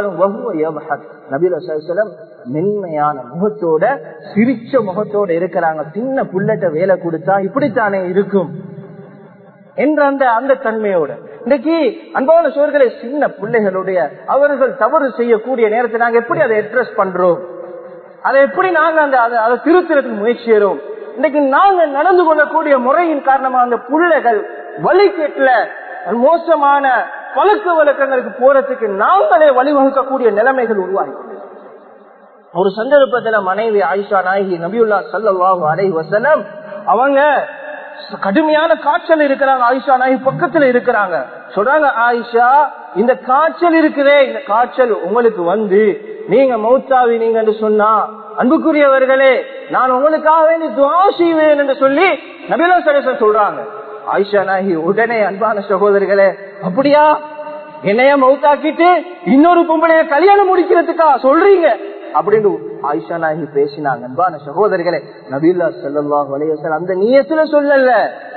நபீலம் மென்மையான முகத்தோட சிரிச்ச முகத்தோட இருக்கிறாங்க சின்ன புள்ளட்ட வேலை கொடுத்தா இப்படித்தானே இருக்கும் என்ற அந்த அந்த தன்மையோட இன்னைக்கு அன்பான சோர்களை சின்ன பிள்ளைகளுடைய அவர்கள் தவறு செய்யக்கூடிய நேரத்தை நாங்க எப்படி அதை அட்ரஸ் பண்றோம் அதை எப்படி நாங்க அந்த அதை திருத்துறதுக்கு முயற்சி செய்யறோம் இன்னைக்கு நாங்க நடந்து கொள்ளக்கூடிய முறையின் காரணமா அந்த பிள்ளைகள் வழிகேட்டுல மோசமான பழக்க வழக்கங்களுக்கு போறதுக்கு நாங்களே வழிவகுக்கக்கூடிய நிலைமைகள் உருவாகி ஒரு சந்தர்ப்பத்துல மனைவி ஆயிஷா நாயகி நபியுல்லா சல்லாஹு அலை வசலம் அவங்க கடுமையான காய்ச்சல் இருக்கிறாங்க ஆயிஷா நாயகி பக்கத்துல இருக்கிறாங்க சொல்றாங்க ஆயிஷா இந்த காய்ச்சல் இருக்குதே இந்த காய்ச்சல் உங்களுக்கு வந்து நீங்க மௌத்தாவி நீங்க சொன்னா அன்புக்குரியவர்களே நான் உங்களுக்காக வேண்டி துவா செய்வேன் என்று சொல்லி நபிலா சரேசன் சொல்றாங்க ஆயிஷா நாயகி உடனே அன்பான சகோதரிகளே அப்படியா என்னைய மௌத்தாக்கிட்டு இன்னொரு பொம்பளைய கல்யாணம் முடிக்கிறதுக்கா சொல்றீங்க அப்படின்னு ஆயிஷா நாயகி பேசினாங்க அன்பான சகோதரிகளே நபீல்லா செல்லல்லாஹ் வலையசல் அந்த நீயத்துல சொல்லல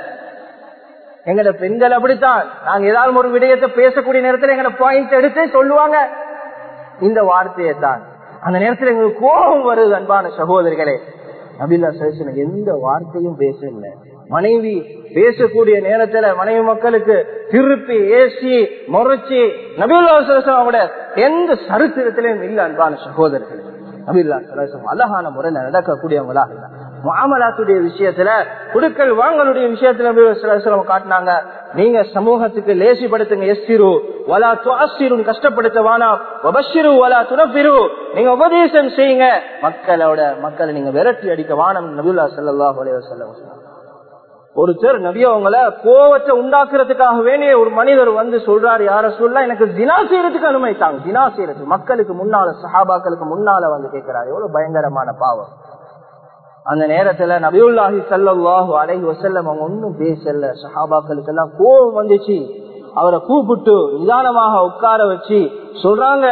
எங்கட பெண்கள் அப்படித்தான் நாங்க ஏதாவது ஒரு விடயத்தை பேசக்கூடிய நேரத்தில் எங்கட பாயிண்ட் எடுத்து சொல்லுவாங்க இந்த வார்த்தையை தான் அந்த நேரத்தில் எங்களுக்கு கோபம் வருது அன்பான சகோதரிகளே நபில்லா சரசன எந்த வார்த்தையும் பேசல மனைவி பேசக்கூடிய நேரத்துல மனைவி மக்களுக்கு திருப்பி ஏசி முறைச்சி நபில்லா சரசம் அவங்களோட எந்த சரித்திரத்திலையும் இல்ல அன்பான சகோதரர்கள் நபில்லா சரசம் அழகான முறையில நடக்கக்கூடியவங்களா மாமலாத்துடைய விஷயத்துல குடுக்கல் வாங்கலுடைய விஷயத்துல காட்டினாங்க நீங்க சமூகத்துக்கு லேசிப்படுத்துங்க எஸ்திரு வலா துவாசிரு கஷ்டப்படுத்த வானா வபஷிரு வலா துணப்பிரு நீங்க உபதேசம் செய்யுங்க மக்களோட மக்களை நீங்க விரட்டி அடிக்க வானம் நபில்லா சல்லாஹ் சொல்ல ஒருத்தர் நபி அவங்கள கோவத்தை உண்டாக்குறதுக்காக வேண்டிய ஒரு மனிதர் வந்து சொல்றாரு யார சொல்ல எனக்கு தினா செய்யறதுக்கு அனுமதித்தாங்க தினா செய்யறது மக்களுக்கு முன்னால சஹாபாக்களுக்கு முன்னால வந்து கேட்கிறாரு எவ்வளவு பயங்கரமான பாவம் அந்த நேரத்துல நபியுல்லாஹி சல்லாஹூ அலைஹி வசல்லம் அவங்க ஒன்னும் பேசல சஹாபாக்களுக்கு எல்லாம் கோவம் வந்துச்சு அவரை கூப்பிட்டு நிதானமாக உட்கார வச்சு சொல்றாங்க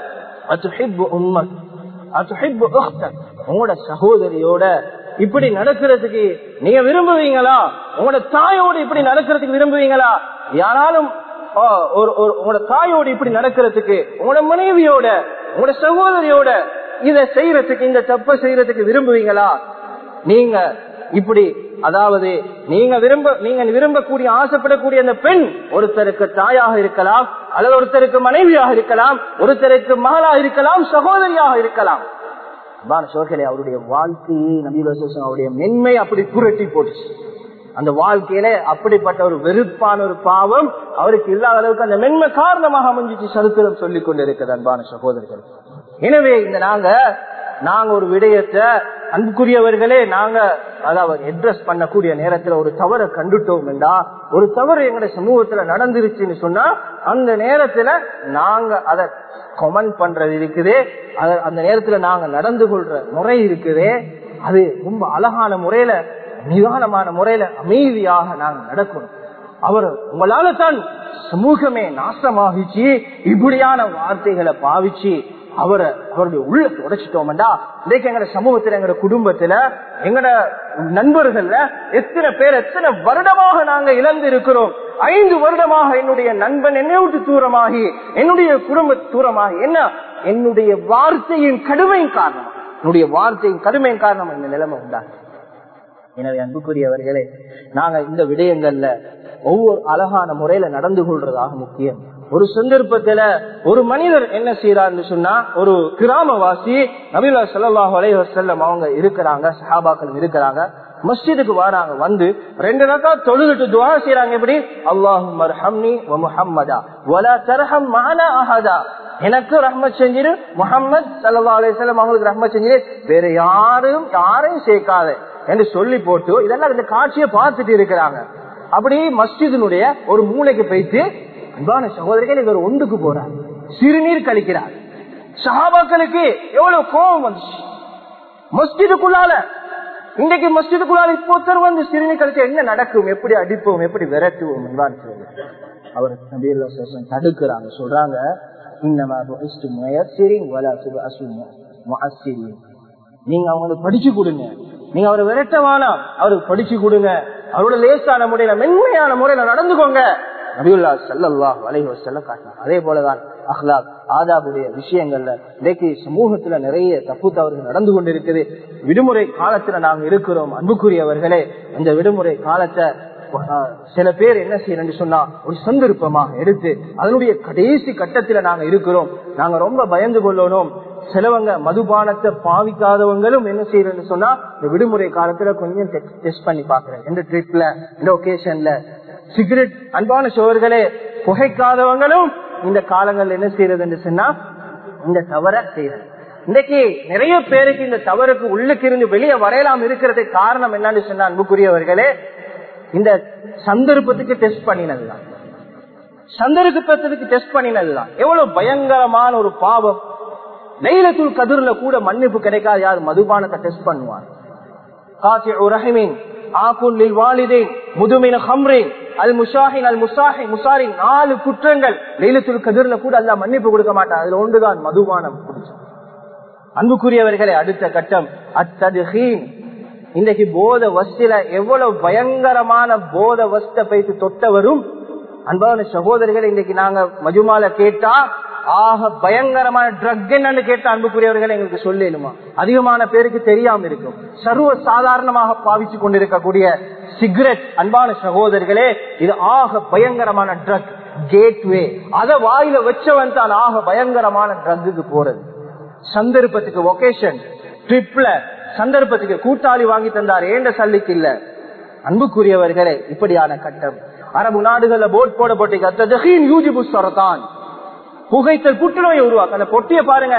உங்களோட சகோதரியோட இப்படி நடக்கிறதுக்கு நீங்க விரும்புவீங்களா உங்களோட தாயோடு இப்படி நடக்கிறதுக்கு விரும்புவீங்களா யாராலும் ஒரு உங்களோட தாயோடு இப்படி நடக்கிறதுக்கு உங்களோட மனைவியோட உங்களோட சகோதரியோட இத செய்யறதுக்கு இந்த தப்ப செய்யறதுக்கு விரும்புவீங்களா நீங்க இப்படி அதாவது நீங்க விரும்ப நீங்க விரும்பக்கூடிய ஆசைப்படக்கூடிய அந்த பெண் ஒருத்தருக்கு தாயாக இருக்கலாம் அல்லது ஒருத்தருக்கு மனைவியாக இருக்கலாம் ஒருத்தருக்கு மகளாக இருக்கலாம் சகோதரியாக இருக்கலாம் சோர்களே அவருடைய வாழ்க்கையை நபீலோசன் அவருடைய மென்மை அப்படி புரட்டி போட்டுச்சு அந்த வாழ்க்கையில அப்படிப்பட்ட ஒரு வெறுப்பான ஒரு பாவம் அவருக்கு இல்லாத அளவுக்கு அந்த மென்மை காரணமாக அமைஞ்சிச்சு சரித்திரம் சொல்லிக் கொண்டிருக்கிறது அன்பான சகோதரர்கள் எனவே இந்த நாங்க நாங்க ஒரு விடயத்தை அன்புக்குரியவர்களே நாங்க அதாவது அட்ரஸ் பண்ணக்கூடிய நேரத்துல ஒரு தவறை கண்டுட்டோம் என்றா ஒரு தவறு எங்களுடைய சமூகத்துல நடந்துருச்சுன்னு சொன்னா அந்த நேரத்துல நாங்க அதை கொமெண்ட் பண்றது இருக்குது அந்த நேரத்துல நாங்க நடந்து கொள்ற முறை இருக்குது அது ரொம்ப அழகான முறையில நிதானமான முறையில அமைதியாக நாங்க நடக்கணும் அவர் உங்களால தான் சமூகமே நாசமாகிச்சு இப்படியான வார்த்தைகளை பாவிச்சு அவரை அவருடைய உள்ளத்தை உடைச்சிட்டோம்டா இன்றைக்கு எங்க சமூகத்துல எங்க குடும்பத்துல எங்கட நண்பர்கள்ல எத்தனை பேர் எத்தனை வருடமாக நாங்க இழந்து இருக்கிறோம் ஐந்து வருடமாக என்னுடைய நண்பன் என்னை விட்டு தூரமாகி என்னுடைய குடும்ப தூரமாகி என்ன என்னுடைய வார்த்தையின் கடுமையின் காரணம் என்னுடைய வார்த்தையின் கடுமையின் காரணம் இந்த நிலைமை உண்டாகும் எனவே அன்புக்குரியவர்களே நாங்க இந்த விடயங்கள்ல ஒவ்வொரு அழகான முறையில நடந்து கொள்றதாக முக்கியம் ஒரு சந்தர்ப்பத்துல ஒரு மனிதர் என்ன செய்யறாருன்னு சொன்னா ஒரு கிராமவாசி நபிலா சல்லாஹ் அலைவசல்லம் அவங்க இருக்கிறாங்க சஹாபாக்கள் இருக்கிறாங்க மஸ்ஜிதுக்கு வராங்க வந்து ரெண்டு ரக்கா தொழுதுட்டு துவா செய்யறாங்க எப்படி அல்லாஹும் மர்ஹம்னி வ முஹம்மதா வலா தர்ஹம் மானா அஹதா எனக்கு ரஹ்மத் செஞ்சிரு முகமது சல்லா அலிஸ்லாம் அவங்களுக்கு ரஹ்மத் செஞ்சிரு வேற யாரும் யாரையும் சேர்க்காத என்று சொல்லி போட்டு இதெல்லாம் இந்த காட்சியை பார்த்துட்டு இருக்கிறாங்க அப்படி மஸ்ஜிதினுடைய ஒரு மூளைக்கு போயிட்டு அன்பான சகோதரிகள் இவர் ஒன்றுக்கு போறார் சிறுநீர் கழிக்கிறார் சஹாபாக்களுக்கு எவ்வளவு கோபம் வந்துச்சு மஸ்ஜிதுக்குள்ளால இன்றைக்கு மஸ்ஜிதுக்குள்ளால இப்போத்தர் வந்து சிறுநீர் கழிச்சா என்ன நடக்கும் எப்படி அடிப்போம் எப்படி விரட்டுவோம் என்பான் அவர் நபீர் தடுக்கிறாங்க சொல்றாங்க நீங்க அவங்களுக்கு படிச்சு கொடுங்க நீங்க அவரை விரட்டவானா அவருக்கு படிச்சு கொடுங்க அவரோட லேசான முறையில மென்மையான முறையில நடந்துக்கோங்க நபியுல்லா சல்லா வலைவ செல்ல காட்டினார் அதே போலதான் அஹ்லாக் ஆதாபுடைய விஷயங்கள்ல இன்றைக்கு சமூகத்துல நிறைய தப்பு தவறுகள் நடந்து கொண்டிருக்குது விடுமுறை காலத்துல நாங்க இருக்கிறோம் அன்புக்குரியவர்களே அந்த விடுமுறை காலத்தை சில பேர் என்ன செய்யணும் சொன்னா ஒரு சந்தர்ப்பமாக எடுத்து அதனுடைய கடைசி கட்டத்துல நாங்க இருக்கிறோம் நாங்க ரொம்ப பயந்து கொள்ளணும் சிலவங்க மதுபானத்தை பாவிக்காதவங்களும் என்ன செய்யறேன்னு சொன்னா இந்த விடுமுறை காலத்துல கொஞ்சம் டெஸ்ட் பண்ணி பாக்குறேன் இந்த ட்ரிப்ல இந்த ஒகேஷன்ல சிகரெட் அன்பான சோழர்களே புகைக்காதவங்களும் இந்த காலங்கள் என்ன செய்யறதுன்னு சொன்னா இந்த தவற செய்யறது இன்னைக்கு நிறைய பேருக்கு இந்த தவறுக்கு உள்ளுக்கு இருந்து வெளியே வரையலாம் இருக்கிறதுக்கு காரணம் என்னன்னு சொன்னா அன்புக்குரியவர்களே இந்த சந்தர்ப்பத்துக்கு டெஸ்ட் பண்ணினதுதான் சந்தர்ப்பத்துக்கு டெஸ்ட் பண்ணினதுதான் எவ்வளவு பயங்கரமான ஒரு பாவம் லைலத்துல் கதிர்ல கூட மன்னிப்பு கிடைக்காது யார் மதுபானத்தை டெஸ்ட் பண்ணுவார் காசி ரஹிமின் ஆக்குல்லில் வாலிதேன் முதுமின் ஹம்ரின் அல் முஷாஹின் அல் முசாஹி முசாரின் நாலு குற்றங்கள் லைலத்துல் கதிர்ல கூட அல்ல மன்னிப்பு கொடுக்க மாட்டான் அதுல ஒன்றுதான் மதுபானம் குடிச்சோம் அன்புக்குரியவர்களே அடுத்த கட்டம் அத்ததுஹீன் இன்றைக்கு போத வஸ்தில எவ்வளவு பயங்கரமான போத வஸ்த பைத்து தொட்டவரும் அன்பான சகோதரர்கள் இன்றைக்கு நாங்க மஜுமால கேட்டா ஆக பயங்கரமான ட்ரக் என்னன்னு கேட்ட அன்புக்குரியவர்கள் எங்களுக்கு சொல்லலுமா அதிகமான பேருக்கு தெரியாம இருக்கும் சர்வ சாதாரணமாக பாவிச்சு கொண்டிருக்கக்கூடிய சிகரெட் அன்பான சகோதரர்களே இது ஆக பயங்கரமான ட்ரக் கேட்வே அத வாயில வச்சவன் தான் ஆக பயங்கரமான ட்ரக்குக்கு போறது சந்தர்ப்பத்துக்கு ஒகேஷன் ட்ரிப்ல சந்தர்ப்பத்துக்கு கூட்டாளி வாங்கி தந்தார் ஏண்ட சல்லிக்கு இல்ல அன்புக்குரியவர்களே இப்படியான கட்டம் அரபு நாடுகள்ல போட் போடப்பட்டிருக்கான் புகைத்தல் புற்றுநோயை உருவாக்க அந்த பொட்டியை பாருங்க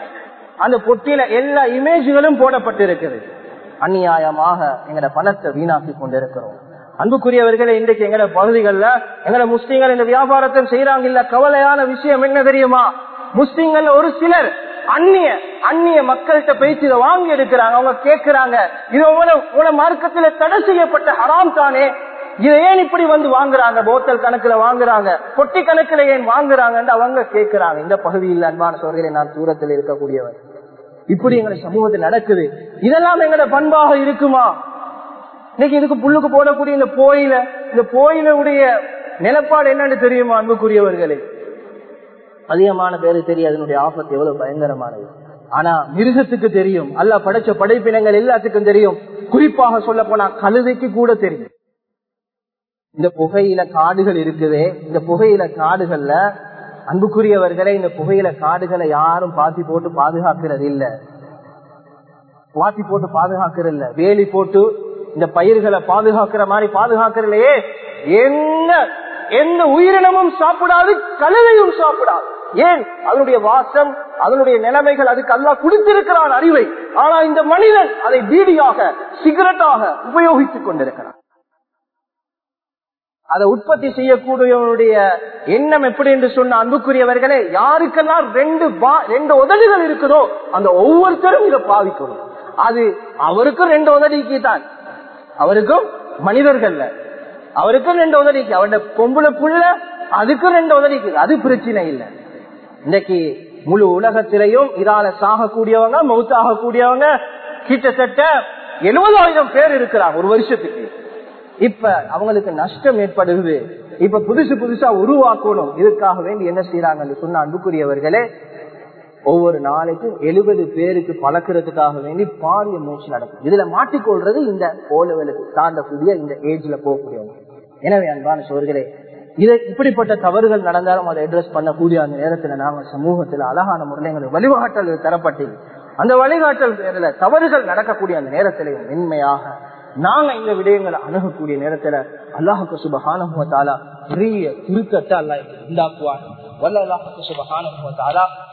அந்த பொட்டியில எல்லா இமேஜ்களும் போடப்பட்டிருக்குது அந்நியாயமாக எங்கட பணத்தை வீணாக்கி கொண்டிருக்கிறோம் அன்புக்குரியவர்களே இன்றைக்கு எங்கட பகுதிகளில் எங்கட முஸ்லீம்கள் இந்த வியாபாரத்தை செய்யறாங்க இல்ல கவலையான விஷயம் என்ன தெரியுமா முஸ்லீம்கள் ஒரு சிலர் அந்நிய அந்நிய மக்கள்கிட்ட பேச்சு இதை வாங்கி எடுக்கிறாங்க அவங்க கேட்கிறாங்க இது உங்களோட மார்க்கத்துல தடை செய்யப்பட்ட ஹராம் தானே இதை ஏன் இப்படி வந்து வாங்குறாங்க போத்தல் கணக்குல வாங்குறாங்க பொட்டி கணக்குல ஏன் வாங்குறாங்கன்னு அவங்க கேட்கிறாங்க இந்த பகுதியில் அன்பான சோழர்களை நான் தூரத்தில் இருக்கக்கூடியவர் இப்படி எங்களை சமூகத்தில் நடக்குது இதெல்லாம் எங்களோட பண்பாக இருக்குமா இன்னைக்கு இதுக்கு புல்லுக்கு போடக்கூடிய இந்த போயில இந்த போயிலுடைய நிலப்பாடு என்னன்னு தெரியுமா அன்புக்குரியவர்களே அதிகமான பேருக்கு தெரியும் அதனுடைய ஆபத்து எவ்வளவு பயங்கரமானது ஆனா மிருகத்துக்கு தெரியும் அல்ல படைச்ச படைப்பினங்கள் எல்லாத்துக்கும் தெரியும் குறிப்பாக சொல்ல போனா கழுதைக்கு கூட தெரியும் இந்த புகையில காடுகள் இருக்குதே இந்த புகையில காடுகள்ல அன்புக்குரியவர்களே இந்த புகையில காடுகளை யாரும் பாத்தி போட்டு பாதுகாக்கிறது இல்ல பாத்தி போட்டு பாதுகாக்கிறது இல்ல வேலி போட்டு இந்த பயிர்களை பாதுகாக்கிற மாதிரி பாதுகாக்கிறதுலையே எந்த எந்த உயிரினமும் சாப்பிடாது கழுதையும் சாப்பிடாது ஏன் அதனுடைய வாசம் அதனுடைய நிலைமைகள் அதுக்கு அல்லா கொடுத்திருக்கிறான் அறிவை ஆனா இந்த மனிதன் அதை பீடியாக சிகரெட்டாக உபயோகித்துக் கொண்டிருக்கிறான் அதை உற்பத்தி செய்யக்கூடியவனுடைய எண்ணம் எப்படி என்று சொன்ன அன்புக்குரியவர்களே யாருக்கெல்லாம் ரெண்டு ரெண்டு உதடுகள் இருக்குதோ அந்த ஒவ்வொருத்தரும் இதை பாவிக்கணும் அது அவருக்கும் ரெண்டு உதடிக்கு தான் அவருக்கும் மனிதர்கள்ல அவருக்கும் ரெண்டு உதடிக்கு அவருடைய பொம்புல புள்ள அதுக்கும் ரெண்டு உதடிக்கு அது பிரச்சனை இல்லை இன்னைக்கு முழு உலகத்திலையும் இதால சாகக்கூடியவங்க மௌத்தாகக்கூடியவங்க கிட்டத்தட்ட எழுபதாயிரம் பேர் இருக்கிறாங்க ஒரு வருஷத்துக்கு இப்ப அவங்களுக்கு நஷ்டம் ஏற்படுது இப்ப புதுசு புதுசா உருவாக்கணும் இதுக்காக வேண்டி என்ன செய்யறாங்கன்னு சொன்ன அன்புக்குரியவர்களே ஒவ்வொரு நாளைக்கும் எழுபது பேருக்கு பழக்கிறதுக்காக வேண்டி பாரிய முயற்சி நடக்கும் இதுல மாட்டிக்கொள்றது இந்த ஓலவலுக்கு தாண்டக்கூடிய இந்த ஏஜ்ல போகக்கூடியவங்க எனவே அன்பான சோர்களே இதை இப்படிப்பட்ட தவறுகள் நடந்தாலும் அதை அட்ரஸ் பண்ணக்கூடிய அந்த நேரத்துல நாம சமூகத்துல அழகான முறையில் எங்களுக்கு வழிகாட்டல் தரப்பட்டது அந்த வழிகாட்டல் பேரில் தவறுகள் நடக்கக்கூடிய அந்த நேரத்திலே மென்மையாக நாங்க இந்த விடயங்களை அணுகக்கூடிய நேரத்துல அல்லாஹுக்கு சுபகானுபவத்தாலா பெரிய திருத்தத்தை அல்ல உண்டாக்குவார் வல்ல அல்லாஹுக்கு சுபகானுபவத்தாலா